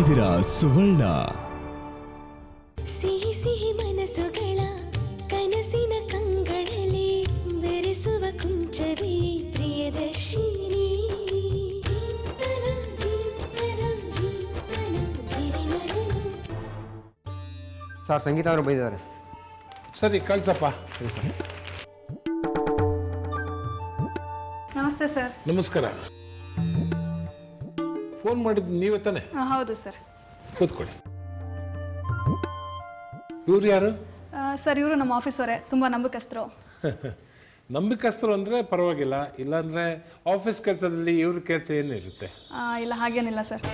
ಇದ್ದೀರಾ ಸುವರ್ಣ ಸಿಹಿ ಸಿಹಿ ಮನಸ್ಸುಗಳ ಕನಸಿನ ಕಂಗಳಲ್ಲಿ ಬೆರೆಸುವ ಕುಂಚವೇ ಪ್ರಿಯದರ್ಶಿನಿ ದೀಪ್ತನ, ದೀಪ್ತನ, ದೀಪ್ತನ, ಧಿರಿನರನು. ಸರ್ ಸಂಗೀತ ಅವರು ಬೈದಿದ್ದಾರೆ ಸರಿ ಕಳ್ಸಪ್ಪ ಸರಿ ಸರ್ ನಮಸ್ತೆ ಸರ್ ನಮಸ್ಕಾರ ಫೋನ್ ಮಾಡಿದ್ದು ನೀವೇ ತಾನೆ ಆ, ಹೌದು ಸರ್ ಕೂತ್ಕೊಳ್ಳಿ ಇವ್ರು ಯಾರು ಆ, ಸರ್ ಇವರು ನಮ್ಮ ಆಫೀಸವರೇ ತುಂಬ ನಂಬಿಕಸ್ತರು ನಂಬಿಕಸ್ತರು ಅಂದರೆ ಪರವಾಗಿಲ್ಲ ಇಲ್ಲಾಂದರೆ ಆಫೀಸ್ ಕೆಲಸದಲ್ಲಿ ಇವ್ರ ಕೆಲಸ ಏನು ಇರುತ್ತೆ ಆ, ಇಲ್ಲ ಹಾಗೇನಿಲ್ಲ ಸರ್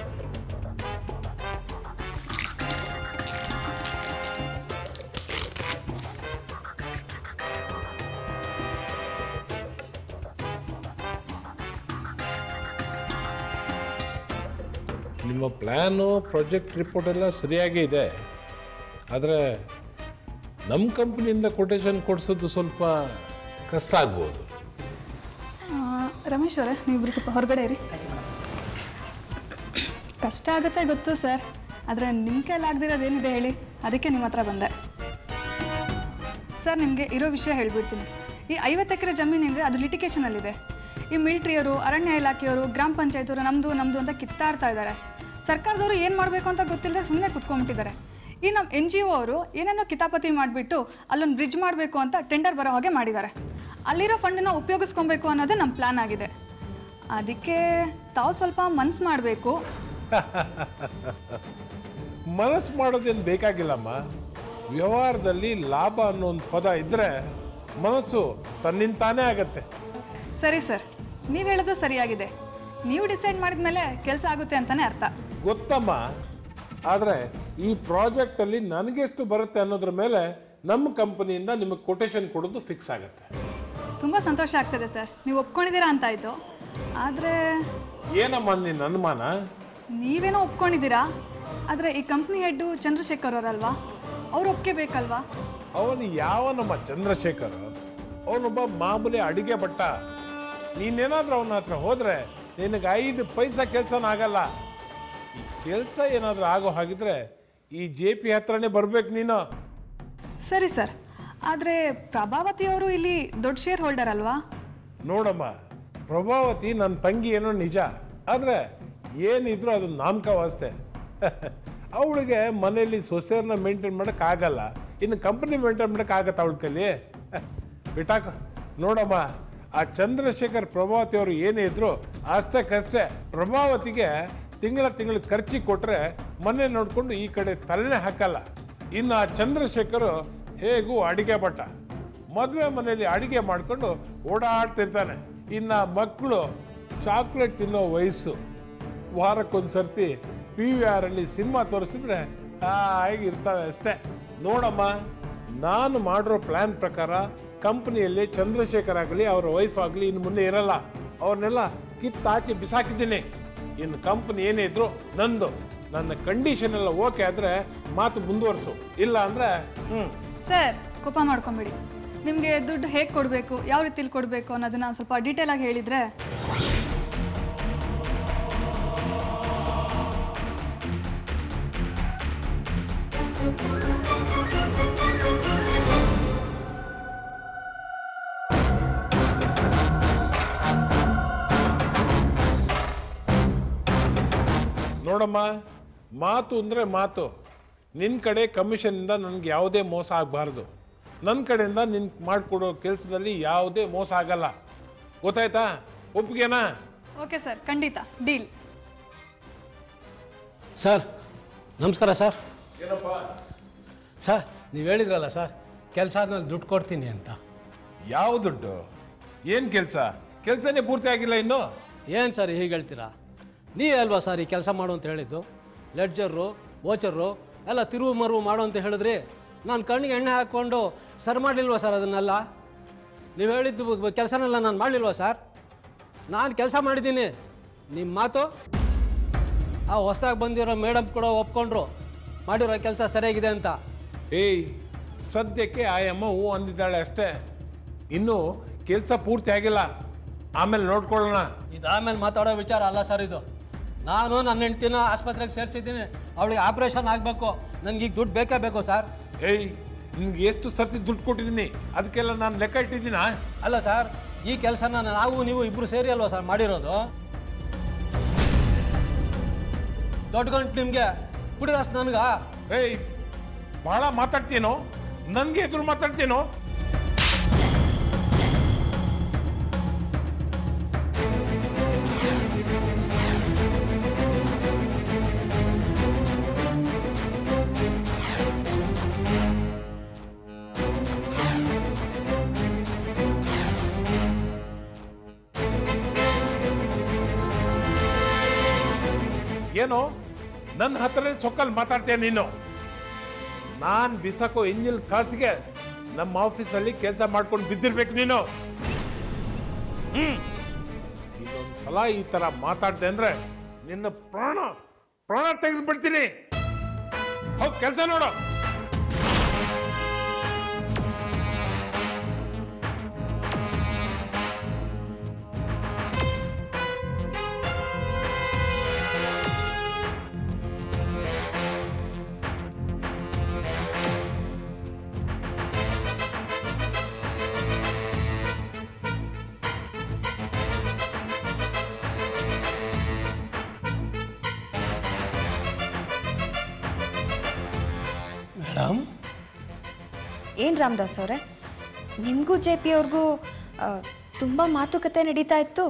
ನಿಮ್ಮ ಪ್ಲ್ಯಾನು ಪ್ರಾಜೆಕ್ಟ್ ರಿಪೋರ್ಟ್ ಎಲ್ಲ ಸರಿಯಾಗೇ ಇದೆ ಆದರೆ ನಮ್ಮ ಕಂಪ್ನಿಯಿಂದ ಕೊಟೇಶನ್ ಕೊಡಿಸೋದು ಸ್ವಲ್ಪ ಕಷ್ಟ ಆಗ್ಬೋದು ಆ, ರಮೇಶ್ ಅವರೇ ನೀವಿಬ್ರು ಸ್ವಲ್ಪ ಹೊರಗಡೆ ಇರಿ ಕಷ್ಟ ಆಗುತ್ತೆ ಗೊತ್ತು ಸರ್ ಆದರೆ ನಿಮ್ಮ ಕೈಲಿ ಆಗದಿರೋದೇನಿದೆ ಹೇಳಿ ಅದಕ್ಕೆ ನಿಮ್ಮ ಹತ್ರ ಬಂದೆ ಸರ್ ನಿಮಗೆ ಇರೋ ವಿಷಯ ಹೇಳ್ಬಿಡ್ತೀನಿ ಈ ಐವತ್ತು ಎಕರೆ ಜಮೀನಿದ್ರೆ ಅದು ಲಿಟಿಗೇಷನಲ್ಲಿದೆ ಈ ಮಿಲಿಟ್ರಿಯವರು ಅರಣ್ಯ ಇಲಾಖೆಯವರು ಗ್ರಾಮ ಪಂಚಾಯತವರು ನಮ್ಮದು ನಮ್ಮದು ಅಂತ ಕಿತ್ತಾಡ್ತಾ ಇದ್ದಾರೆ ಸರ್ಕಾರದವರು ಏನು ಮಾಡಬೇಕು ಅಂತ ಗೊತ್ತಿಲ್ಲದೆ ಸುಮ್ಮನೆ ಕುತ್ಕೊಂಡ್ಬಿಟ್ಟಿದ್ದಾರೆ ಈ ನಮ್ಮ ಎನ್ ಜಿ ಒ ಅವರು ಏನೇನೋ ಕಿತಾಪತಿ ಮಾಡಿಬಿಟ್ಟು ಅಲ್ಲೊಂದು ಬ್ರಿಡ್ಜ್ ಮಾಡಬೇಕು ಅಂತ ಟೆಂಡರ್ ಬರೋ ಹಾಗೆ ಮಾಡಿದ್ದಾರೆ ಅಲ್ಲಿರೋ ಫಂಡನ್ನ ಉಪಯೋಗಿಸ್ಕೊಬೇಕು ಅನ್ನೋದೇ ನಮ್ಮ ಪ್ಲ್ಯಾನ್ ಆಗಿದೆ ಅದಕ್ಕೆ ತಾವು ಸ್ವಲ್ಪ ಮನ್ಸು ಮಾಡಬೇಕು ಮನಸ್ಸು ಮಾಡೋದೇನು ಬೇಕಾಗಿಲ್ಲಮ್ಮ ವ್ಯವಹಾರದಲ್ಲಿ ಲಾಭ ಅನ್ನೋ ಒಂದು ಪದ ಇದ್ದರೆ ಮನಸ್ಸು ತನ್ನಿಂತಾನೇ ಆಗತ್ತೆ ಸರಿ ಸರ್ ನೀವು ಹೇಳೋದು ಸರಿಯಾಗಿದೆ ನೀವು ಡಿಸೈಡ್ ಮಾಡಿದ ಮೇಲೆ ಕೆಲಸ ಆಗುತ್ತೆ ಅಂತಲೇ ಅರ್ಥ ಗೊತ್ತಮ್ಮ ಆದರೆ ಈ ಪ್ರಾಜೆಕ್ಟಲ್ಲಿ ನನಗೆಷ್ಟು ಬರುತ್ತೆ ಅನ್ನೋದ್ರ ಮೇಲೆ ನಮ್ಮ ಕಂಪನಿಯಿಂದ ನಿಮಗೆ ಕೊಟೇಶನ್ ಕೊಡೋದು ಫಿಕ್ಸ್ ಆಗುತ್ತೆ ತುಂಬ ಸಂತೋಷ ಆಗ್ತದೆ ಸರ್ ನೀವು ಒಪ್ಕೊಂಡಿದ್ದೀರಾ ಅಂತಾಯಿತು ಆದರೆ ಏನಮ್ಮ ನಿನ್ನ ಅನುಮಾನ ನೀವೇನೋ ಒಪ್ಕೊಂಡಿದ್ದೀರಾ ಆದರೆ ಈ ಕಂಪ್ನಿ ಹೆಡ್ಡು ಚಂದ್ರಶೇಖರ್ ಅವರಲ್ವಾ ಅವ್ರು ಒಪ್ಕೋಬೇಕಲ್ವಾ ಅವನು ಯಾವ ನಮ್ಮ ಚಂದ್ರಶೇಖರ್ ಅವನೊಬ್ಬ ಮಾಮೂಲಿ ಅಡಿಗೆ ಭಟ್ಟ ನೀನೇನಾದ್ರೂ ಅವನ ಹತ್ರ ಹೋದ್ರೆ ನಿನಗೆ ಐದು ಪೈಸಾ ಕೆಲಸನ ಆಗಲ್ಲ ಕೆಲಸ ಏನಾದರೂ ಆಗೋ ಹಾಗಿದ್ರೆ ಈ ಜೆ ಪಿ ಹತ್ರನೇ ಬರ್ಬೇಕು ನೀನು ಸರಿ ಸರ್ ಆದರೆ ಪ್ರಭಾವತಿ ಅವರು ಇಲ್ಲಿ ದೊಡ್ಡ ಶೇರ್ ಹೋಲ್ಡರ್ ಅಲ್ವಾ ನೋಡಮ್ಮ ಪ್ರಭಾವತಿ ನನ್ನ ತಂಗಿ ಏನೋ ನಿಜ ಆದರೆ ಏನಿದ್ರು ಅದು ನಾಮಕವಾಸ್ತೆ ಅವಳಿಗೆ ಮನೆಯಲ್ಲಿ ಸೊಸೆಯರ್ನ ಮೇಂಟೈನ್ ಮಾಡೋಕ್ಕಾಗಲ್ಲ ಇನ್ನು ಕಂಪನಿ ಮೇಂಟೈನ್ ಮಾಡೋಕ್ಕಾಗತ್ತ ಅವಳ ಕೈಲಿ ಬಿಟ್ಟಾಕ ನೋಡಮ್ಮ ಆ ಚಂದ್ರಶೇಖರ್ ಪ್ರಭಾವತಿ ಅವರು ಏನೇ ಇದ್ರು ಅಷ್ಟಕ್ಕಷ್ಟೇ ಪ್ರಭಾವತಿಗೆ ತಿಂಗಳ ತಿಂಗಳ ಖರ್ಚಿಗೆ ಕೊಟ್ಟರೆ ಮನೆ ನೋಡಿಕೊಂಡು ಈ ಕಡೆ ತಲೆನೇ ಹಾಕಲ್ಲ ಇನ್ನು ಆ ಚಂದ್ರಶೇಖರ್ ಹೇಗೂ ಅಡಿಗೆ ಭಟ್ಟ ಮದುವೆ ಮನೆಯಲ್ಲಿ ಅಡಿಗೆ ಮಾಡ್ಕೊಂಡು ಓಡಾಡ್ತಿರ್ತಾನೆ ಇನ್ನು ಮಕ್ಕಳು ಚಾಕ್ಲೇಟ್ ತಿನ್ನೋ ವಯಸ್ಸು ವಾರಕ್ಕೊಂದು ಸರ್ತಿ ಪಿ ವಿ ಆರಲ್ಲಿ ಸಿನಿಮಾ ತೋರಿಸಿದ್ರೆ ಇರ್ತವೆ ಅಷ್ಟೇ ನೋಡಮ್ಮ ನಾನು ಮಾಡಿರೋ ಪ್ಲ್ಯಾನ್ ಪ್ರಕಾರ ಕಂಪ್ನಿಯಲ್ಲಿ ಚಂದ್ರಶೇಖರ್ ಆಗಲಿ ಅವರ ವೈಫ್ ಆಗಲಿ ಇನ್ನು ಮುಂದೆ ಇರಲ್ಲ ಅವ್ರನ್ನೆಲ್ಲ ಕಿತ್ತಾಚೆ ಬಿಸಾಕಿದ್ದೀನಿ ಇನ್ನು ಕಂಪ್ನಿ ಏನೇ ಇದ್ರು ನಂದು ನನ್ನ ಕಂಡೀಷನ್ ಎಲ್ಲ ಓಕೆ ಆದರೆ ಮಾತು ಮುಂದುವರಿಸು ಇಲ್ಲ ಅಂದರೆ ಹ್ಞೂ ಸರ್ ಕೋಪ ಮಾಡ್ಕೊಂಬಿಡಿ ನಿಮಗೆ ದುಡ್ಡು ಹೇಗೆ ಕೊಡಬೇಕು ಯಾವ ರೀತಿಲಿ ಕೊಡಬೇಕು ಅನ್ನೋದನ್ನ ಸ್ವಲ್ಪ ಡೀಟೇಲ್ ಆಗಿ ಹೇಳಿದರೆ ನೋಡಮ್ಮ ಮಾತು ಅಂದರೆ ಮಾತು ನಿನ್ನ ಕಡೆ ಕಮಿಷನಿಂದ ನನಗೆ ಯಾವುದೇ ಮೋಸ ಆಗಬಾರ್ದು ನನ್ನ ಕಡೆಯಿಂದ ನಿನ್ ಮಾಡಿಕೊಡೋ ಕೆಲಸದಲ್ಲಿ ಯಾವುದೇ ಮೋಸ ಆಗಲ್ಲ ಗೊತ್ತಾಯ್ತಾ ಒಪ್ಪಿಗೆನಾ ಓಕೆ ಸರ್ ಖಂಡಿತ ಡೀಲ್ ಸರ್ ನಮಸ್ಕಾರ ಸರ್ ಏನಪ್ಪ ಸರ್ ನೀವು ಹೇಳಿದ್ರಲ್ಲ ಸರ್ ಕೆಲಸ ಆದ್ಮೇಲೆ ದುಡ್ಡು ಕೊಡ್ತೀನಿ ಅಂತ ಯಾವ ದುಡ್ಡು ಏನು ಕೆಲಸ ಕೆಲಸನೇ ಪೂರ್ತಿ ಆಗಿಲ್ಲ ಇನ್ನು ಏನು ಸರ್ ಹೀಗೆ ಹೇಳ್ತೀರಾ ನೀವೇ ಅಲ್ವಾ ಸರ್ ಈ ಕೆಲಸ ಮಾಡು ಅಂತ ಹೇಳಿದ್ದು ಲೆಡ್ಜರು ವೋಚರು ಎಲ್ಲ ತಿರುವು ಮರುವು ಮಾಡು ಅಂತ ಹೇಳಿದ್ರಿ ನಾನು ಕಣ್ಣಿಗೆ ಎಣ್ಣೆ ಹಾಕ್ಕೊಂಡು ಸರ್ ಮಾಡಲಿಲ್ವಾ ಸರ್ ಅದನ್ನೆಲ್ಲ ನೀವು ಹೇಳಿದ್ದು ಕೆಲಸನೆಲ್ಲ ನಾನು ಮಾಡಲಿಲ್ವಾ ಸರ್ ನಾನು ಕೆಲಸ ಮಾಡಿದ್ದೀನಿ ನಿಮ್ಮ ಮಾತು ಆ ಹೊಸ್ದಾಗಿ ಬಂದಿರೋ ಮೇಡಮ್ ಕೂಡ ಒಪ್ಕೊಂಡ್ರು ಮಾಡಿರೋ ಕೆಲಸ ಸರಿಯಾಗಿದೆ ಅಂತ ಏಯ್ ಸದ್ಯಕ್ಕೆ ಆಯಮ್ಮ ಹೂ ಅಂದಿದ್ದಾಳೆ ಅಷ್ಟೇ ಇನ್ನು ಕೆಲಸ ಪೂರ್ತಿ ಆಗಿಲ್ಲ ಆಮೇಲೆ ನೋಡ್ಕೊಳ್ಳೋಣ ಇದಾದ್ಮೇಲೆ ಮಾತಾಡೋ ವಿಚಾರ ಅಲ್ಲ ಸರ್ ಇದು ನಾನು ನನ್ನ ಹೆಂಡ್ತಿನ ಆಸ್ಪತ್ರೆಗೆ ಸೇರಿಸಿದ್ದೀನಿ ಅವಳಿಗೆ ಆಪ್ರೇಷನ್ ಆಗಬೇಕು ನನಗೀಗ ದುಡ್ಡು ಬೇಕೇ ಬೇಕು ಸರ್ ಏಯ್ ನಿನ್ಗೆ ಎಷ್ಟು ಸರ್ತಿ ದುಡ್ಡು ಕೊಟ್ಟಿದ್ದೀನಿ ಅದಕ್ಕೆಲ್ಲ ನಾನು ಲೆಕ್ಕ ಇಟ್ಟಿದ್ದೀನಾ ಅಲ್ಲ ಸರ್ ಈ ಕೆಲಸನ ನಾವು ನೀವು ಇಬ್ಬರು ಸೇರಿ ಅಲ್ವಾ ಸರ್ ಮಾಡಿರೋದು ದೊಡ್ಡ ಗಂಟು ನಿಮಗೆ ಕುಡಿದಾಸ್ ನನಗ ಏಯ್ ಭಾಳ ಮಾತಾಡ್ತೀನೋ ನನಗೆ ಎದುರು ಮಾತಾಡ್ತೀನೋ ಏನೋ ನನ್ನ ಹತ್ರ ಸೊಕ್ಕಲ್ಲಿ ಮಾತಾಡ್ತೀಯ ನೀನು ನಾನ್ ಬಿಸಾಕೋ ಇಂಜಿನ್ ಕಾಸಿಗೆ ನಮ್ಮ ಆಫೀಸಲ್ಲಿ ಕೆಲಸ ಮಾಡ್ಕೊಂಡು ಬಿದ್ದಿರ್ಬೇಕು ನೀನು ಹ್ಮ್ ಇನ್ನೊಂದು ಸಲ ಈ ತರ ಮಾತಾಡ್ದೆ ಅಂದ್ರೆ ನಿನ್ನ ಪ್ರಾಣ ಪ್ರಾಣ ತೆಗೆದು ಬಿಡ್ತೀನಿ ಹೋಗ್ ಕೆಲಸ ನೋಡು ಮೇಡಮ್ ಏನು ರಾಮದಾಸ್ ಅವರೇ ನಿಮಗೂ ಜೆ ಪಿ ಅವ್ರಿಗೂ ತುಂಬ ಮಾತುಕತೆ ನಡೀತಾ ಇತ್ತು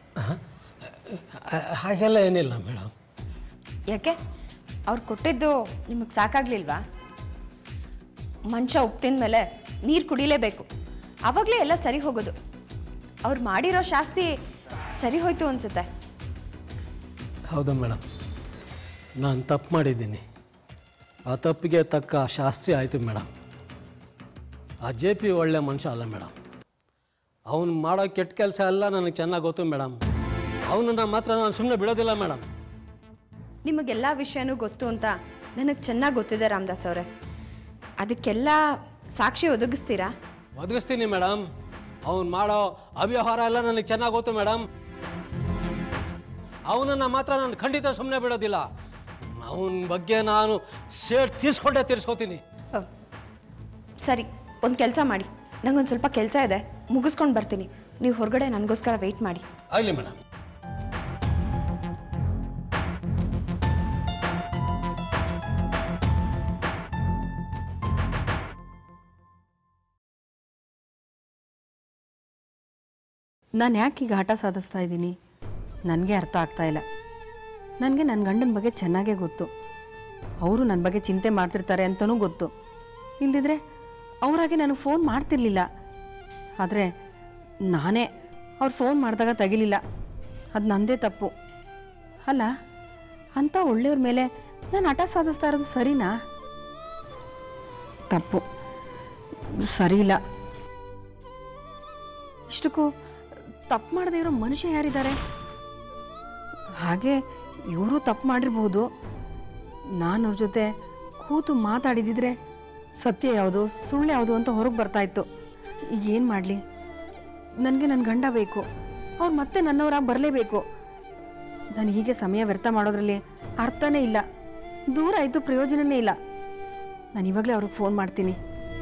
ಹಾಗೆಲ್ಲ ಏನಿಲ್ಲ ಮೇಡಮ್ ಯಾಕೆ ಅವ್ರು ಕೊಟ್ಟಿದ್ದು ನಿಮಗೆ ಸಾಕಾಗ್ಲಿಲ್ವಾ ಮನುಷ್ಯ ಉಪ್ತಿನ ಮೇಲೆ ನೀರು ಕುಡಿಲೇಬೇಕು ಆವಾಗಲೇ ಎಲ್ಲ ಸರಿ ಹೋಗೋದು ಅವ್ರು ಮಾಡಿರೋ ಶಾಸ್ತಿ ಸರಿ ಹೋಯ್ತು ಅನ್ಸುತ್ತೆ ಹೌದಾ ಮೇಡಮ್ ನಾನು ತಪ್ಪು ಮಾಡಿದ್ದೀನಿ ಆ ತಪ್ಪಿಗೆ ತಕ್ಕ ಶಾಸ್ತ್ರಿ ಆಯಿತು ಮೇಡಮ್ ಆ ಜೆ ಪಿ ಒಳ್ಳೆ ಮನುಷ್ಯ ಅಲ್ಲ ಮೇಡಮ್ ಅವನು ಮಾಡೋ ಕೆಟ್ಟ ಕೆಲಸ ಎಲ್ಲ ನನಗೆ ಚೆನ್ನಾಗಿ ಗೊತ್ತು ಮೇಡಮ್ ಅವನನ್ನು ಮಾತ್ರ ನಾನು ಸುಮ್ಮನೆ ಬಿಡೋದಿಲ್ಲ ಮೇಡಮ್ ನಿಮಗೆಲ್ಲ ವಿಷಯನೂ ಗೊತ್ತು ಅಂತ ನನಗೆ ಚೆನ್ನಾಗಿ ಗೊತ್ತಿದೆ ರಾಮದಾಸ್ ಅವರೇ ಅದಕ್ಕೆಲ್ಲ ಸಾಕ್ಷಿ ಒದಗಿಸ್ತೀರಾ ಒದಗಿಸ್ತೀನಿ ಮೇಡಮ್ ಅವ್ನು ಮಾಡೋ ಅವ್ಯವಹಾರ ಎಲ್ಲ ನನಗೆ ಚೆನ್ನಾಗಿ ಗೊತ್ತು ಮೇಡಮ್ ಅವನನ್ನು ಮಾತ್ರ ನಾನು ಖಂಡಿತ ಸುಮ್ಮನೆ ಬಿಡೋದಿಲ್ಲ ಅವನ ಬಗ್ಗೆ ನಾನು ಸೇಟ್ ತೀರ್ಸ್ಕೊಂಡೇ ತೀರ್ಸ್ಕೊತೀನಿ ಅ, ಸರಿ ಒಂದು ಕೆಲಸ ಮಾಡಿ ನಂಗೊಂದು ಸ್ವಲ್ಪ ಕೆಲಸ ಇದೆ ಮುಗಿಸ್ಕೊಂಡು ಬರ್ತೀನಿ ನೀವು ಹೊರಗಡೆ ನನಗೋಸ್ಕರ ವೆಯ್ಟ್ ಮಾಡಿ ಆಗಲಿ ಮೇಡಮ್ ನಾನು ಯಾಕೆ ಈಗ ಆಟ ಸಾಧಿಸ್ತಾ ಇದ್ದೀನಿ ನನಗೆ ಅರ್ಥ ಆಗ್ತಾ ಇಲ್ಲ ನನಗೆ ನನ್ನ ಗಂಡನ ಬಗ್ಗೆ ಚೆನ್ನಾಗೇ ಗೊತ್ತು ಅವರು ನನ್ನ ಬಗ್ಗೆ ಚಿಂತೆ ಮಾಡ್ತಿರ್ತಾರೆ ಅಂತಲೂ ಗೊತ್ತು ಇಲ್ದಿದ್ರೆ ಅವರಾಗೆ ನನಗೆ ಫೋನ್ ಮಾಡ್ತಿರ್ಲಿಲ್ಲ ಆದರೆ ನಾನೇ ಅವ್ರು ಫೋನ್ ಮಾಡಿದಾಗ ತೆಗಿಲಿಲ್ಲ ಅದು ನಂದೇ ತಪ್ಪು ಅಲ್ಲ ಅಂಥ ಒಳ್ಳೆಯವ್ರ ಮೇಲೆ ನಾನು ಆಟ ಸಾಧಿಸ್ತಾ ಇರೋದು ಸರಿನಾ ತಪ್ಪು ಸರಿ ಇಲ್ಲ ಇಷ್ಟಕ್ಕೂ ತಪ್ಪು ಮಾಡದೇ ಇರೋ ಮನುಷ್ಯ ಯಾರಿದ್ದಾರೆ ಹಾಗೆ ಇವರು ತಪ್ಪು ಮಾಡಿರ್ಬೋದು ನಾನು ಅವ್ರ ಜೊತೆ ಕೂತು ಮಾತಾಡಿದಿದ್ರೆ ಸತ್ಯ ಯಾವುದು ಸುಳ್ಳು ಯಾವುದು ಅಂತ ಹೊರಗೆ ಬರ್ತಾ ಇತ್ತು ಈಗ ಏನು ಮಾಡಲಿ ನನಗೆ ನನ್ನ ಗಂಡ ಬೇಕು ಅವ್ರು ಮತ್ತೆ ನನ್ನವರಾಗಿ ಬರಲೇಬೇಕು ನಾನು ಹೀಗೆ ಸಮಯ ವ್ಯರ್ಥ ಮಾಡೋದ್ರಲ್ಲಿ ಅರ್ಥನೇ ಇಲ್ಲ ದೂರ ಆಯಿತು ಪ್ರಯೋಜನನೇ ಇಲ್ಲ ನಾನು ಇವಾಗಲೇ ಅವ್ರಿಗೆ ಫೋನ್ ಮಾಡ್ತೀನಿ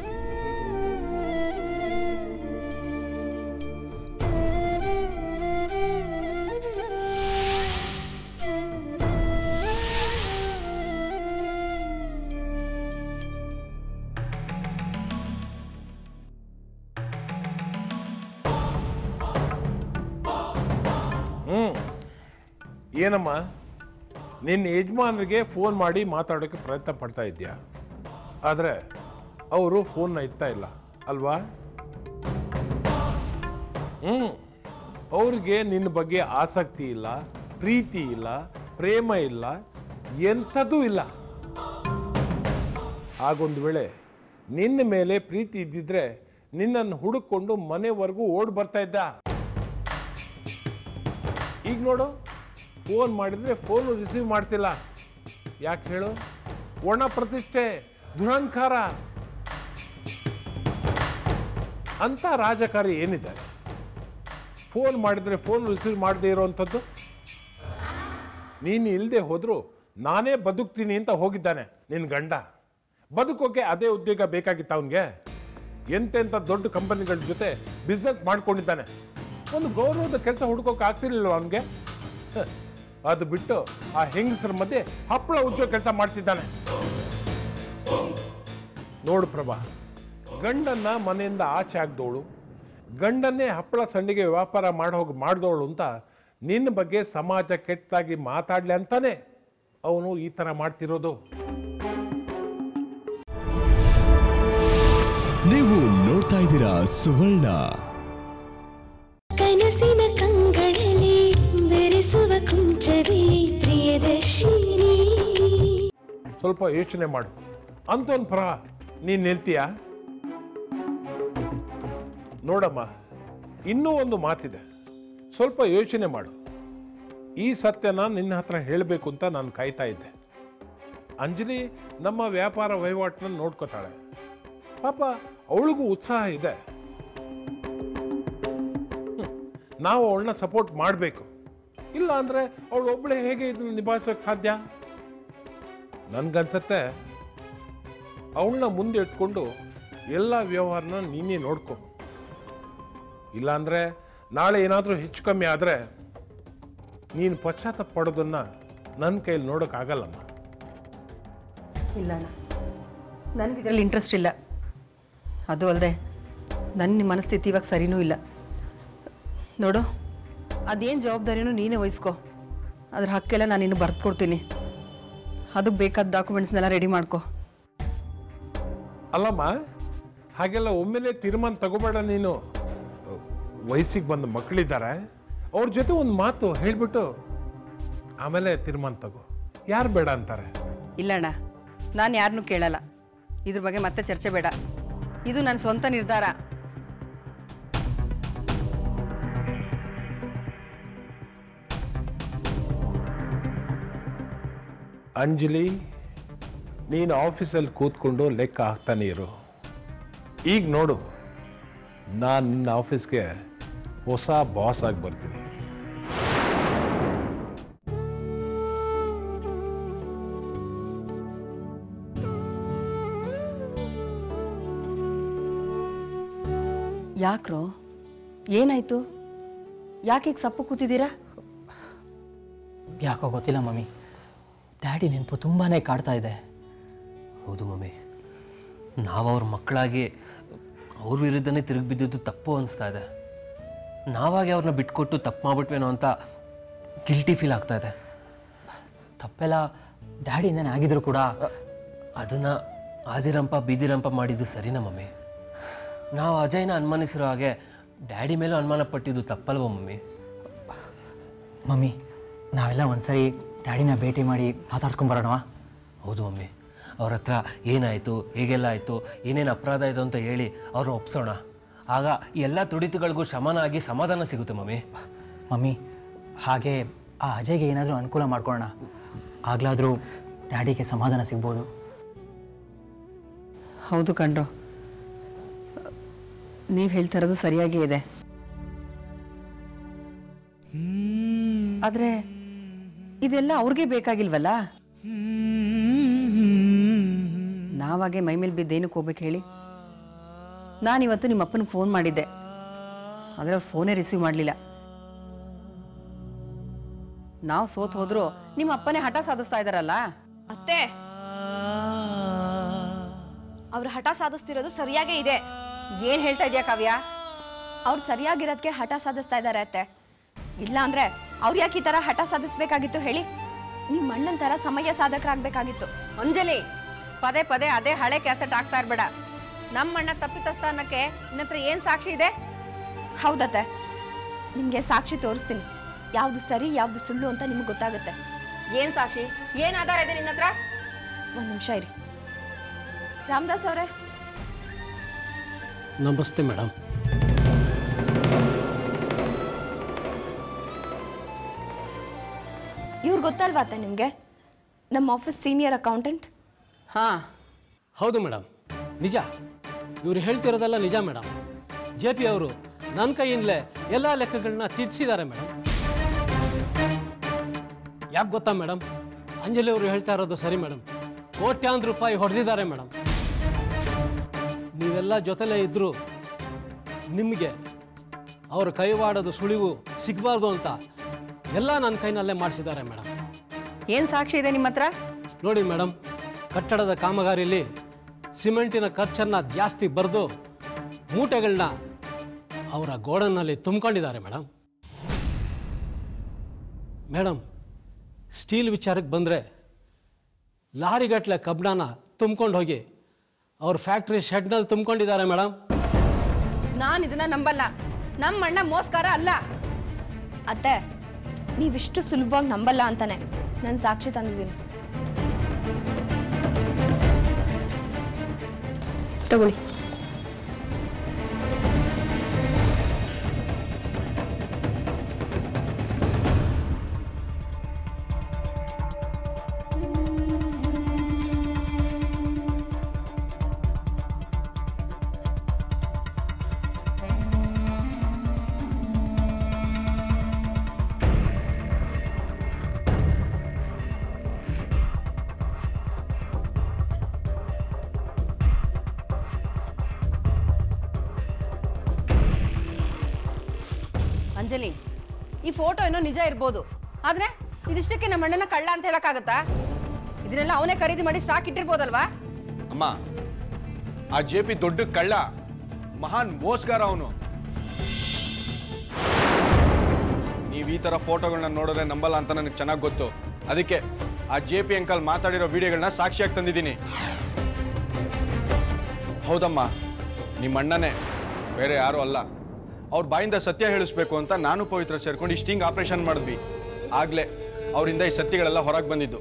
ಹ್ಮ್ ಏನಮ್ಮ ನಿನ್ನ ಯಜಮಾನರಿಗೆ ಫೋನ್ ಮಾಡಿ ಮಾತಾಡೋಕ್ಕೆ ಪ್ರಯತ್ನ ಪಡ್ತಾ ಇದ್ಯಾ ಆದರೆ ಅವರು ಫೋನ್ನ ಎತ್ತಾ ಇಲ್ಲ ಅಲ್ವಾ ಹ್ಞೂ ಅವ್ರಿಗೆ ನಿನ್ನ ಬಗ್ಗೆ ಆಸಕ್ತಿ ಇಲ್ಲ ಪ್ರೀತಿ ಇಲ್ಲ ಪ್ರೇಮ ಇಲ್ಲ ಎಂಥದೂ ಇಲ್ಲ ಆಗೊಂದು ವೇಳೆ ನಿನ್ನ ಮೇಲೆ ಪ್ರೀತಿ ಇದ್ದಿದ್ರೆ ನಿನ್ನನ್ನು ಹುಡುಕೊಂಡು ಮನೆವರೆಗೂ ಓಡ್ ಬರ್ತಾ ಇದ್ದ ಈಗ ನೋಡು ಫೋನ್ ಮಾಡಿದ್ರೆ ಫೋನ್ ರಿಸೀವ್ ಮಾಡ್ತಿಲ್ಲ ಯಾಕೆ ಹೇಳು ಒಣ ಪ್ರತಿಷ್ಠೆ ದುರಹಂಕಾರ ಅಂತ ರಾಜಕಾರಿ ಏನಿದ್ದಾರೆ ಫೋನ್ ಮಾಡಿದ್ರೆ ಫೋನ್ ರಿಸೀವ್ ಮಾಡದೇ ಇರೋವಂಥದ್ದು ನೀನು ಇಲ್ಲದೆ ಹೋದರೂ ನಾನೇ ಬದುಕ್ತೀನಿ ಅಂತ ಹೋಗಿದ್ದಾನೆ ನಿನ್ನ ಗಂಡ ಬದುಕೋಕೆ ಅದೇ ಉದ್ಯೋಗ ಬೇಕಾಗಿತ್ತು ಅವನಿಗೆ ಎಂತೆಂಥ ದೊಡ್ಡ ಕಂಪನಿಗಳ ಜೊತೆ ಬಿಸ್ನೆಸ್ ಮಾಡ್ಕೊಂಡಿದ್ದಾನೆ ಒಂದು ಗೌರವದ ಕೆಲಸ ಹುಡ್ಕೋಕೆ ಆಗ್ತಿರ್ಲಿಲ್ಲ ಅವನಿಗೆ ಅದು ಬಿಟ್ಟು ಆ ಹೆಂಗಸರ ಮಧ್ಯೆ ಹಪ್ಪಳ ಉಜ್ಜೋ ಕೆಲಸ ಮಾಡ್ತಿದ್ದಾನೆ ನೋಡು ಪ್ರಭಾ ಗಂಡನ್ನ ಮನೆಯಿಂದ ಆಚೆ ಆಗ್ದವಳು ಗಂಡನ್ನೇ ಹಪ್ಪಳ ಸಂಡಿಗೆ ವ್ಯಾಪಾರ ಮಾಡೋಗಿ ಮಾಡಿದವಳು ಅಂತ ನಿನ್ನ ಬಗ್ಗೆ ಸಮಾಜ ಕೆಟ್ಟದಾಗಿ ಮಾತಾಡ್ಲಿ ಅಂತಾನೆ ಅವನು ಈ ಥರ ಮಾಡ್ತಿರೋದು ನೀವು ನೋಡ್ತಾ ಇದ್ದೀರಾ ಸುವರ್ಣ ಕನಸಿನ ಕಂಗಳಲ್ಲಿ ಬೆರೆಸುವ ಕುಂಚವೇ ಪ್ರಿಯದರ್ಶಿನಿ ಸ್ವಲ್ಪ ಯೋಚನೆ ಮಾಡು ಅಂತೊಂದು ಪರ ನೀನು ನಿಲ್ತೀಯ ನೋಡಮ್ಮ ಇನ್ನೂ ಒಂದು ಮಾತಿದೆ ಸ್ವಲ್ಪ ಯೋಚನೆ ಮಾಡು ಈ ಸತ್ಯನ ನಿನ್ನ ಹತ್ರ ಹೇಳಬೇಕು ಅಂತ ನಾನು ಕಾಯ್ತಾ ಇದ್ದೆ ಅಂಜಲಿ ನಮ್ಮ ವ್ಯಾಪಾರ ವಹಿವಾಟನ್ನ ನೋಡ್ಕೋತಾಳೆ ಪಾಪ ಅವಳಿಗೂ ಉತ್ಸಾಹ ಇದೆ ಹ್ಮ್. ನಾವು ಅವಳನ್ನ ಸಪೋರ್ಟ್ ಮಾಡಬೇಕು ಇಲ್ಲ ಅಂದರೆ ಅವಳು ಒಬ್ಬಳೇ ಹೇಗೆ ಇದನ್ನ ನಿಭಾಯಿಸೋಕೆ ಸಾಧ್ಯ ನನ್ಗನ್ಸತ್ತೆ ಅವಳನ್ನ ಮುಂದೆ ಇಟ್ಕೊಂಡು ಎಲ್ಲ ವ್ಯವಹಾರನ ನೀನೇ ನೋಡ್ಕೊ ಇಲ್ಲಾಂದ್ರೆ ನಾಳೆ ಏನಾದರೂ ಹೆಚ್ಚು ಕಮ್ಮಿ ಆದರೆ ನೀನು ಪಶ್ಚಾತ್ತಾಪ ಪಡೋದನ್ನ ನನ್ನ ಕೈಯಲ್ಲಿ ನೋಡೋಕ್ಕಾಗಲ್ಲಮ್ಮ ಇಲ್ಲ ಅಣ್ಣ ನನಗೆ ಇದರಲ್ಲಿ ಇಂಟ್ರೆಸ್ಟ್ ಇಲ್ಲ ಅದು ಅಲ್ಲದೆ ನನ್ನ ಮನಸ್ಥಿತಿ ಇವಾಗ ಸರಿನೂ ಇಲ್ಲ ನೋಡು ಅದೇನು ಜವಾಬ್ದಾರಿನೂ ನೀನೇ ವಹಿಸ್ಕೊ ಅದ್ರ ಹಕ್ಕೆಲ್ಲ ನಾನು ಇನ್ನು ಬರ್ದು ಕೊಡ್ತೀನಿ ಅದಕ್ಕೆ ಬೇಕಾದ ಡಾಕ್ಯುಮೆಂಟ್ಸ್ನೆಲ್ಲ ರೆಡಿ ಮಾಡ್ಕೊ ಅಲ್ಲಮ್ಮ ಹಾಗೆಲ್ಲ ಒಮ್ಮೆಲೆ ತೀರ್ಮಾನ ತಗೋಬೇಡ ನೀನು ವಯಸ್ಸಿಗೆ ಬಂದ ಮಕ್ಕಳಿದ್ದಾರೆ ಅವ್ರ ಜೊತೆ ಒಂದು ಮಾತು ಹೇಳಿಬಿಟ್ಟು ಆಮೇಲೆ ತೀರ್ಮಾನ ತಗೋ ಯಾರು ಬೇಡ ಅಂತಾರೆ ಇಲ್ಲ ಅಣ್ಣ ನಾನು ಯಾರನ್ನೂ ಕೇಳಲ್ಲ ಇದ್ರ ಬಗ್ಗೆ ಮತ್ತೆ ಚರ್ಚೆ ಬೇಡ ಇದು ನನ್ನ ಸ್ವಂತ ನಿರ್ಧಾರ ಅಂಜಲಿ ನೀನು ಆಫೀಸಲ್ಲಿ ಕೂತ್ಕೊಂಡು ಲೆಕ್ಕ ಹಾಕ್ತಾನೆ ಇರು ಈಗ ನೋಡು ನಾನು ನಿನ್ನ ಆಫೀಸ್ಗೆ ಹೊಸ ಬಾಸ್ ಆಗಿ ಬರ್ತೀನಿ ಯಾಕ್ರೋ ಏನಾಯ್ತು ಯಾಕೆ ಈಗ ಸಪ್ಪು ಕೂತಿದ್ದೀರಾ ಯಾಕೋ ಗೊತ್ತಿಲ್ಲ ಮಮ್ಮಿ ಡ್ಯಾಡಿ ನೆನಪು ತುಂಬಾ ಕಾಡ್ತಾ ಇದೆ ಹೌದು ಮಮ್ಮಿ ನಾವು ಅವ್ರ ಮಕ್ಕಳಾಗಿ ಅವ್ರ ವಿರುದ್ಧನೇ ತಿರುಗಿ ಬಿದ್ದಿದ್ದು ತಪ್ಪು ಅನಿಸ್ತಾ ಇದೆ ನಾವಾಗಿ ಅವ್ರನ್ನ ಬಿಟ್ಕೊಟ್ಟು ತಪ್ಪು ಮಾಡ್ಬಿಟ್ವೇನೋ ಅಂತ ಗಿಲ್ಟಿ ಫೀಲ್ ಆಗ್ತಾ ಇದೆ ತಪ್ಪೆಲ್ಲ ಡ್ಯಾಡಿಯಿಂದನೇ ಆಗಿದ್ರು ಕೂಡ ಅದನ್ನು ಆದಿರಂಪ ಬೀದಿರಂಪ ಮಾಡಿದ್ದು ಸರಿನಾ ಮಮ್ಮಿ ನಾವು ಅಜಯ್ನ ಅನುಮಾನಿಸಿರೋ ಹಾಗೆ ಡ್ಯಾಡಿ ಮೇಲೂ ಅನುಮಾನ ಪಟ್ಟಿದ್ದು ತಪ್ಪಲ್ವ ಮಮ್ಮಿ ಮಮ್ಮಿ ನಾವೆಲ್ಲ ಒಂದ್ಸರಿ ಡ್ಯಾಡಿನ ಭೇಟಿ ಮಾಡಿ ಮಾತಾಡ್ಸ್ಕೊಂಬರೋಣವಾ ಹೌದು ಮಮ್ಮಿ ಅವ್ರ ಹತ್ರ ಏನಾಯಿತು ಹೇಗೆಲ್ಲ ಆಯಿತು ಏನೇನು ಅಪರಾಧ ಆಯಿತು ಅಂತ ಹೇಳಿ ಅವ್ರನ್ನ ಒಪ್ಸೋಣ ಆಗ ಈ ಎಲ್ಲ ತುಡಿತಗಳಿಗೂ ಶಮನ ಆಗಿ ಸಮಾಧಾನ ಸಿಗುತ್ತೆ ಮಮ್ಮಿ ಮಮ್ಮಿ ಹಾಗೆ ಆ ಅಜಯ್ಗೆ ಏನಾದರೂ ಅನುಕೂಲ ಮಾಡ್ಕೊಳ್ಳೋಣ ಆಗ್ಲಾದರೂ ಡ್ಯಾಡಿಗೆ ಸಮಾಧಾನ ಸಿಗ್ಬೋದು ಹೌದು ಕಣ್ರು ನೀವು ಹೇಳ್ತಾ ಇರೋದು ಸರಿಯಾಗೇ ಇದೆ ಆದರೆ ಇದೆಲ್ಲ ಅವ್ರಿಗೆ ಬೇಕಾಗಿಲ್ವಲ್ಲ ನಾವಾಗೆ ಮೈ ಮೇಲೆ ಬಿದ್ದೇನಕ್ಕೆ ಹೋಗ್ಬೇಕು ಹೇಳಿ ನಾನಿವತ್ತು ನಿಮ್ಮ ಅಪ್ಪನಿಗೆ ಫೋನ್ ಮಾಡಿದ್ದೆ ಆದರೆ ಅವ್ರು ಫೋನೇ ರಿಸೀವ್ ಮಾಡಲಿಲ್ಲ ನಾವು ಸೋತ್ ಹೋದ್ರು ನಿಮ್ಮ ಅಪ್ಪನೇ ಹಠ ಸಾಧಿಸ್ತಾ ಇದ್ದಾರಲ್ಲ ಅತ್ತೆ ಅವ್ರ ಹಠ ಸಾಧಿಸ್ತಿರೋದು ಸರಿಯಾಗೇ ಇದೆ ಏನ್ ಹೇಳ್ತಾ ಇದೀಯಾ ಕಾವ್ಯ ಅವ್ರು ಸರಿಯಾಗಿರೋದಕ್ಕೆ ಹಠ ಸಾಧಿಸ್ತಾ ಇದ್ದಾರೆ ಅತ್ತೆ ಇಲ್ಲ ಅಂದ್ರೆ ಅವ್ರು ಯಾಕೆ ಈ ತರ ಹಠ ಸಾಧಿಸ್ಬೇಕಾಗಿತ್ತು ಹೇಳಿ ನಿಮ್ಮ ಅಣ್ಣನ ತರ ಸಮಯ ಸಾಧಕರಾಗಬೇಕಾಗಿತ್ತು ಅಂಜಲಿ ಪದೇ ಪದೇ ಅದೇ ಹಳೆ ಕ್ಯಾಸೆಟ್ ಆಗ್ತಾ ಇರ್ಬೇಡ ನಮ್ಮ ಅಣ್ಣ ತಪ್ಪಿತಸ್ಥ ಅನ್ನಕ್ಕೆ ನಿನ್ನ ಹತ್ರ ಏನ್ ಸಾಕ್ಷಿ ಇದೆ ಹೌದತ್ತೆ ನಿಮಗೆ ಸಾಕ್ಷಿ ತೋರಿಸ್ತೀನಿ ಯಾವ್ದು ಸರಿ ಯಾವ್ದು ಸುಳ್ಳು ಅಂತ ನಿಮ್ಗೆ ಗೊತ್ತಾಗುತ್ತೆ ಏನ್ ಸಾಕ್ಷಿ ಏನ್ ಆಧಾರ ಇದೆ ನಿನ್ನ ಹತ್ರ ಒಂದು ನಿಮಿಷ ಇರಿ ರಾಮದಾಸ್ ಅವರೇ ನಮಸ್ತೆ ಮೇಡಮ್ ಇವ್ರು ಗೊತ್ತಲ್ವಾ ಅತ್ತೆ ನಿಮಗೆ ನಮ್ಮ ಆಫೀಸ್ ಸೀನಿಯರ್ ಅಕೌಂಟೆಂಟ್ ಹಾ ಹೌದು ಮೇಡಮ್ ನಿಜ ಇವ್ರು ಹೇಳ್ತಿರೋದೆಲ್ಲ ನಿಜ ಮೇಡಮ್ ಜೆ ಪಿ ಅವರು ನನ್ನ ಕೈಯಿಂದಲೇ ಎಲ್ಲ ಲೆಕ್ಕಗಳನ್ನ ತಿದ್ದಿಸಿದ್ದಾರೆ ಮೇಡಮ್ ಯಾಕೆ ಗೊತ್ತಾ ಮೇಡಮ್ ಅಂಜಲಿ ಅವರು ಹೇಳ್ತಾ ಇರೋದು ಸರಿ ಮೇಡಮ್ ಕೋಟ್ಯಾಂತರ ರೂಪಾಯಿ ಹೊಡೆದಿದ್ದಾರೆ ಮೇಡಮ್ ನೀವೆಲ್ಲ ಜೊತೆಲೇ ಇದ್ದರೂ ನಿಮಗೆ ಅವ್ರ ಕೈವಾಡೋದು ಸುಳಿವು ಸಿಗಬಾರ್ದು ಅಂತ ಎಲ್ಲ ನನ್ನ ಕೈನಲ್ಲೇ ಮಾಡಿಸಿದ್ದಾರೆ ಮೇಡಮ್ ಏನು ಸಾಕ್ಷಿ ಇದೆ ನಿಮ್ಮ ಹತ್ರ ನೋಡಿ ಮೇಡಮ್ ಕಟ್ಟಡದ ಕಾಮಗಾರಿಯಲ್ಲಿ ಸಿಮೆಂಟಿನ ಖರ್ಚನ್ನು ಜಾಸ್ತಿ ಬರೆದು ಮೂಟೆಗಳನ್ನ ಅವರ ಗೋಡನ್ನಲ್ಲಿ ತುಂಬಿಕೊಂಡಿದ್ದಾರೆ ಮೇಡಮ್ ಮೇಡಮ್ ಸ್ಟೀಲ್ ವಿಚಾರಕ್ಕೆ ಬಂದರೆ ಲಾರಿಗಟ್ಟಲೆ ಕಬ್ಬಣನ ತುಂಬ್ಕೊಂಡು ಹೋಗಿ ಅವ್ರ ಫ್ಯಾಕ್ಟ್ರಿ ಶೆಡ್ನಲ್ಲಿ ತುಂಬ್ಕೊಂಡಿದ್ದಾರೆ ಮೇಡಮ್ ನಾನು ಇದನ್ನ ನಂಬಲ್ಲ ನಮ್ಮ ಅಣ್ಣ ಮೋಸ್ಕಾರ ಅಲ್ಲ ಅತ್ತೆ ನೀವಿಷ್ಟು ಸುಲಭವಾಗಿ ನಂಬಲ್ಲ ಅಂತಾನೆ ನಾನು ಸಾಕ್ಷಿ ತಂದಿದ್ದೀನಿ ತಗೊಳ್ಳಿ ಅಂಜಲಿ ಈ ಫೋಟೋ ಏನೋ ನಿಜ ಇರ್ಬೋದು ಆದ್ರೆ ಇದಿಷ್ಟಕ್ಕೆ ನಮ್ಮ ಅಣ್ಣನ ಕಳ್ಳ ಅಂತ ಹೇಳಕ್ಕಾಗತ್ತಾ ಇದನ್ನೆಲ್ಲ ಅವನೇ ಖರೀದಿ ಮಾಡಿ ಸ್ಟಾಕ್ ಇಟ್ಟಿರ್ಬೋದಲ್ವಾ ಅಮ್ಮ ಆ ಜೆ ಪಿ ದೊಡ್ಡ ಕಳ್ಳ ಮಹಾನ್ ಮೋಸ್ಗಾರ ಅವನು ನೀವು ಈ ಥರ ಫೋಟೋಗಳನ್ನ ನೋಡಿದ್ರೆ ನಂಬಲ್ಲ ಅಂತ ನನಗೆ ಚೆನ್ನಾಗಿ ಗೊತ್ತು ಅದಕ್ಕೆ ಆ ಜೆ ಪಿ ಅಂಕಲ್ ಮಾತಾಡಿರೋ ವಿಡಿಯೋಗಳನ್ನ ಸಾಕ್ಷಿಯಾಗಿ ತಂದಿದ್ದೀನಿ ಹೌದಮ್ಮ ನಿಮ್ಮ ಅಣ್ಣನೇ ಬೇರೆ ಯಾರೂ ಅಲ್ಲ ಅವ್ರ ಬಾಯಿಂದ ಸತ್ಯ ಹೇಳಿಸ್ಬೇಕು ಅಂತ ನಾನು ಪವಿತ್ರ ಸೇರ್ಕೊಂಡು ಇಷ್ಟು ಹಿಂಗೆ ಆಪ್ರೇಷನ್ ಮಾಡಿದ್ವಿ ಆಗಲೇ ಅವರಿಂದ ಈ ಸತ್ಯಗಳೆಲ್ಲ ಹೊರಗೆ ಬಂದಿದ್ದು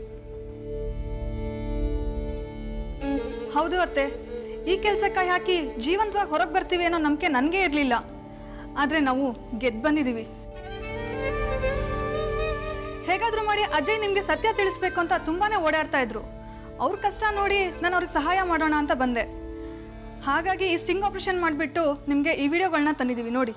ಹೌದು ಅತ್ತೆ ಈ ಕೆಲಸಕ್ಕೆ ಹಾಕಿ ಜೀವಂತವಾಗಿ ಹೊರಗೆ ಬರ್ತೀವಿ ಅನ್ನೋ ನಂಬಿಕೆ ನನಗೆ ಇರಲಿಲ್ಲ ಆದರೆ ನಾವು ಗೆದ್ದು ಬಂದಿದ್ದೀವಿ ಹೇಗಾದರೂ ಮಾಡಿ ಅಜಯ್ ನಿಮಗೆ ಸತ್ಯ ತಿಳಿಸ್ಬೇಕು ಅಂತ ತುಂಬಾನೇ ಓಡಾಡ್ತಾ ಇದ್ರು ಅವ್ರ ಕಷ್ಟ ನೋಡಿ ನಾನು ಅವ್ರಿಗೆ ಸಹಾಯ ಮಾಡೋಣ ಅಂತ ಬಂದೆ ಹಾಗಾಗಿ ಈ ಸ್ಟಿಂಗ್ ಆಪರೇಷನ್ ಮಾಡಿಬಿಟ್ಟು ನಿಮಗೆ ಈ ವಿಡಿಯೋಗಳನ್ನ ತಂದಿದ್ದೀವಿ ನೋಡಿ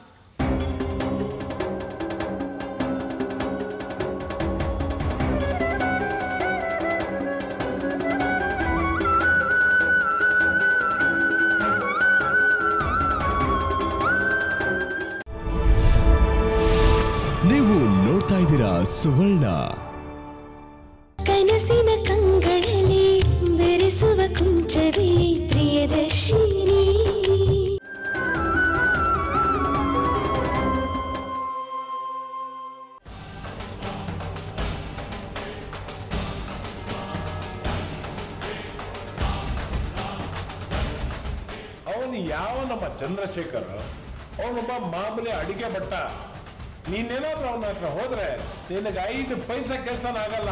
ನೀವು ನೋಡ್ತಾ ಇದ್ದೀರಾ ಸುವರ್ಣ ಕನಸಿನ ಕಂಗಳಲ್ಲಿ ಬೆರೆಸುವ ಕುಂಚವೇ ಪ್ರಿಯದರ್ಶಿನಿ ಅವನು ಯಾವ ನಮ್ಮ ಚಂದ್ರಶೇಖರ್ ಅವನೊಬ್ಬ ಮಾಮೂಲಿ ಅಡಿಗೆ ಭಟ್ಟ ನೀನೇನಾದ್ರೂ ಅವನ ಹತ್ರ ಹೋದ್ರೆ ನಿನಗೆ ಐದು ಪೈಸಾ ಕೆಲಸನಾಗಲ್ಲ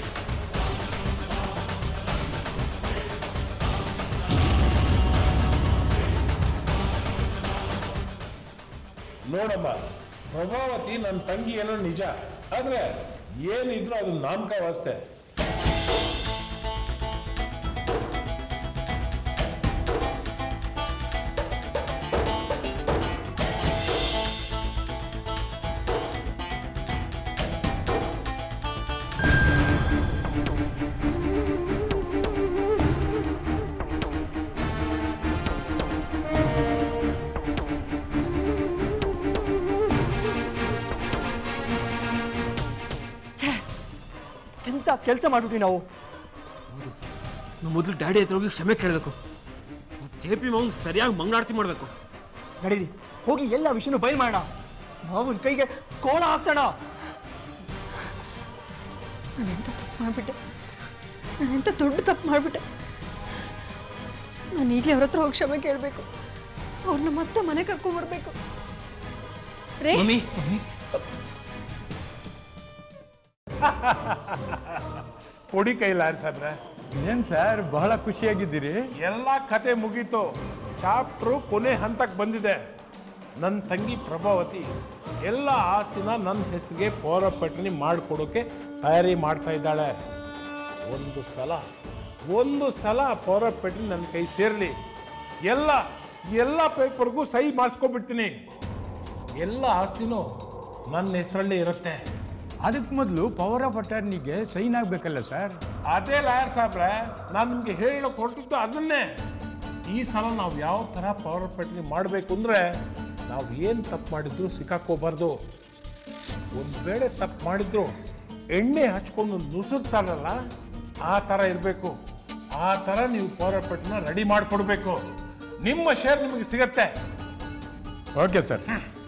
ನೋಡಮ್ಮ ಪ್ರಭಾವತಿ ನನ್ನ ತಂಗಿ ಏನೋ ನಿಜ ಆದ್ರೆ ಏನಿದ್ರು ಅದು ನಾಮಕಾವಸ್ಥೆ ಎಂತ ಕೆಲಸ ಮಾಡ್ಬಿಟ್ವಿ ನಾವು ನಾವು ಮೊದಲು ಡ್ಯಾಡಿ ಹತ್ರ ಹೋಗಿ ಕ್ಷಮೆ ಕೇಳಬೇಕು ಜೆ ಪಿ ಮಾವಂಗ್ ಸರಿಯಾಗಿ ಮಂಗಳಾರತಿ ಮಾಡಬೇಕು ನಡೀರಿ ಹೋಗಿ ಎಲ್ಲ ವಿಷಯನೂ ಬಯಲು ಮಾಡೋಣ ಮಾವನ ಕೈಗೆ ಕೋಣ ಹಾಕ್ಸೋಣ ನಾನೆಂತ ತಪ್ಪು ಮಾಡಿಬಿಟ್ಟೆ ನಾನೆಂತ ದೊಡ್ಡ ತಪ್ಪು ಮಾಡಿಬಿಟ್ಟೆ ನಾನು ಈಗಲೇ ಅವ್ರ ಹತ್ರ ಹೋಗಿ ಕ್ಷಮೆ ಕೇಳಬೇಕು ಅವ್ರನ್ನ ಮತ್ತೆ ಮನೆ ಕರ್ಕೊಂಬರ್ಬೇಕು ರೇ ಮಮ್ಮಿ ಕೊಡಿ ಕೈಲಾರ ಸಾಬ್ರೆ ಏನ್ ಸರ್ ಬಹಳ ಖುಷಿಯಾಗಿದ್ದೀರಿ ಎಲ್ಲ ಕತೆ ಮುಗೀತು ಚಾಪ್ಟ್ರು ಕೊನೆ ಹಂತಕ್ಕೆ ಬಂದಿದೆ ನನ್ನ ತಂಗಿ ಪ್ರಭಾವತಿ ಎಲ್ಲ ಆಸ್ತಿನ ನನ್ನ ಹೆಸರಿಗೆ ಪೌರಪಟ್ಟಣಿ ಮಾಡಿಕೊಡೋಕೆ ತಯಾರಿ ಮಾಡ್ತಾ ಇದ್ದಾಳೆ ಒಂದು ಸಲ ಒಂದು ಸಲ ಪೌರಪಟ್ಟಣಿ ನನ್ನ ಕೈ ಸೇರಲಿ ಎಲ್ಲ ಎಲ್ಲ ಪೇಪರ್ಗೂ ಸಹಿ ಮಾಡಿಸ್ಕೊಬಿಡ್ತೀನಿ ಎಲ್ಲ ಆಸ್ತಿನೂ ನನ್ನ ಹೆಸರಲ್ಲೇ ಇರುತ್ತೆ ಅದಕ್ಕೆ ಮೊದಲು ಪವರ್ ಆಫ್ ಅಟಾರ್ನಿಗೆ ಸೈನ್ ಆಗಬೇಕಲ್ಲ ಸರ್ ಅದೇ ಲಾಯರ್ ಸಾಬ್ರೆ ನಾನು ನಿಮಗೆ ಹೇಳೋಕೆ ಹೊರಟಿದ್ದು ಅದನ್ನೇ ಈ ಸಲ ನಾವು ಯಾವ ಥರ ಪವರ್ ಪಟ್ಟಿಗೆ ಮಾಡಬೇಕು ಅಂದರೆ ನಾವು ಏನು ತಪ್ಪು ಮಾಡಿದ್ರು ಸಿಕ್ಕಾಕೋಬಾರ್ದು ಒಂದು ವೇಳೆ ತಪ್ಪು ಮಾಡಿದ್ರು ಎಣ್ಣೆ ಹಚ್ಕೊಂಡು ನುಸುರ್ತಾರಲ್ಲ ಆ ಥರ ಇರಬೇಕು ಆ ಥರ ನೀವು ಪವರ್ ಪಟ್ಟಿನ ರೆಡಿ ಮಾಡಿಕೊಡ್ಬೇಕು ನಿಮ್ಮ ಶೇರ್ ನಿಮಗೆ ಸಿಗತ್ತೆ ಓಕೆ ಸರ್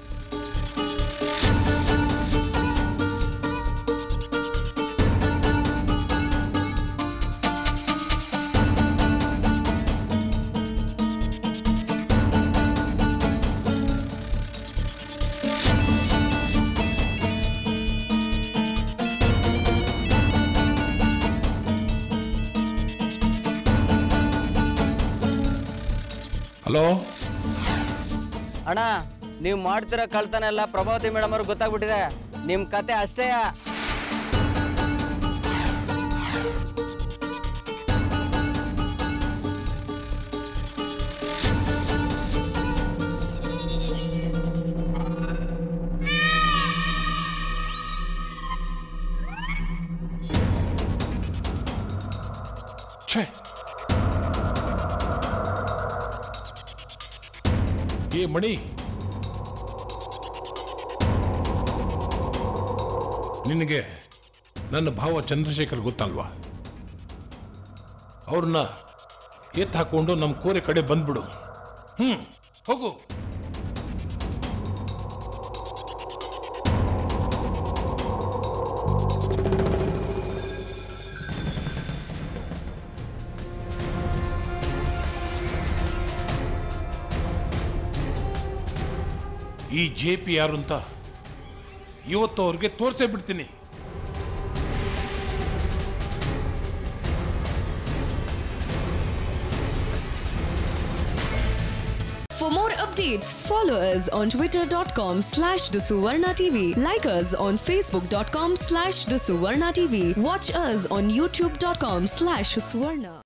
ಹಲೋ ಅಣ್ಣ ನೀವು ಮಾಡ್ತಿರೋ ಕಳ್ತನ ಎಲ್ಲ ಪ್ರಭಾವತಿ ಮೇಡಮ್ ಅವ್ರಿಗೆ ಗೊತ್ತಾಗ್ಬಿಟ್ಟಿದೆ ನಿಮ್ಮ ಕತೆ ಅಷ್ಟೇ ಛೇ ಏ ಮಣಿ ನಿನಗೆ ನನ್ನ ಭಾವ ಚಂದ್ರಶೇಖರ್ ಗೊತ್ತಲ್ವಾ ಅವ್ರನ್ನ ಎತ್ತು ಹಾಕೊಂಡು ನಮ್ಮ ಕೋರೆ ಕಡೆ ಬಂದ್ಬಿಡು ಹ್ಮ್ ಹೋಗು ಈ ಜೆ ಪಿ ಯಾರು ಅಂತ ಇವತ್ತು ಅವ್ರಿಗೆ ತೋರಿಸೇ ಬಿಡ್ತೀನಿ For more updates, follow us on twitter.com slash the Suvarna TV. Like us on facebook.com slash the Suvarna TV. Watch us on youtube.com slash Suvarna.